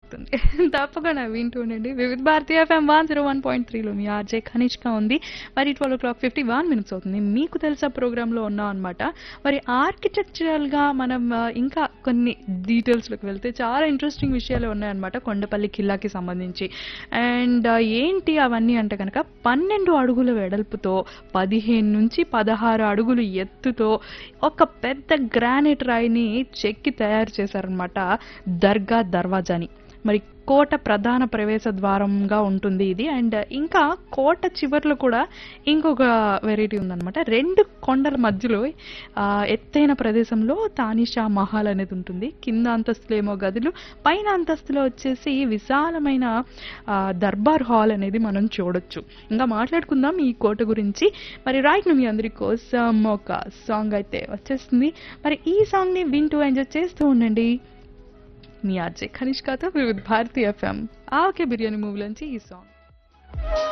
చెప్తుంది తప్పకుండా వింటూ ఉండండి Vividh Bharatiya FM one zero one point త్రీలో మీ ఆర్జే ఖనిష్గా ఉంది మరి twelve o'clock fifty one minutes అవుతుంది మీకు తెలుసా ప్రోగ్రాంలో ఉన్నాం అనమాట మరి ఆర్కిటెక్చరల్గా మనం ఆ, ఇంకా కొన్ని డీటెయిల్స్లోకి వెళ్తే చాలా ఇంట్రెస్టింగ్ విషయాలు ఉన్నాయన్నమాట కొండపల్లి కిల్లాకి సంబంధించి అండ్ ఏంటి అవన్నీ అంటే కనుక పన్నెండు అడుగుల వెడల్పుతో పదిహేను నుంచి పదహారు అడుగులు ఎత్తుతో ఒక పెద్ద గ్రానైట్ రాయిని చెక్కి తయారు చేశారనమాట దర్గా దర్వాజాని మరి కోట ప్రధాన ప్రవేశ ద్వారంగా ఉంటుంది ఇది అండ్ ఇంకా కోట చివర్లో కూడా ఇంకొక వెరైటీ ఉందన్నమాట రెండు కొండల మధ్యలో ఆ, ఎత్తైన ప్రదేశంలో తానిషా మహల్ అనేది ఉంటుంది కింద అంతస్తులేమో గదులు పైన అంతస్తులో వచ్చేసి విశాలమైన ఆ, దర్బార్ హాల్ అనేది మనం చూడొచ్చు ఇంకా మాట్లాడుకుందాం ఈ కోట గురించి మరి రైట్ మీ అందరి కోసం ఒక సాంగ్ అయితే వచ్చేస్తుంది మరి ఈ సాంగ్ని వింటూ ఎంజాయ్ చేస్తూ ఉండండి మీ ఆర్జే ఖనిష్కాతో వివిధ భారతీయ ఎఫ్ఎం ఆకే బిర్యానీ మూవీలోంచి ఈ సాంగ్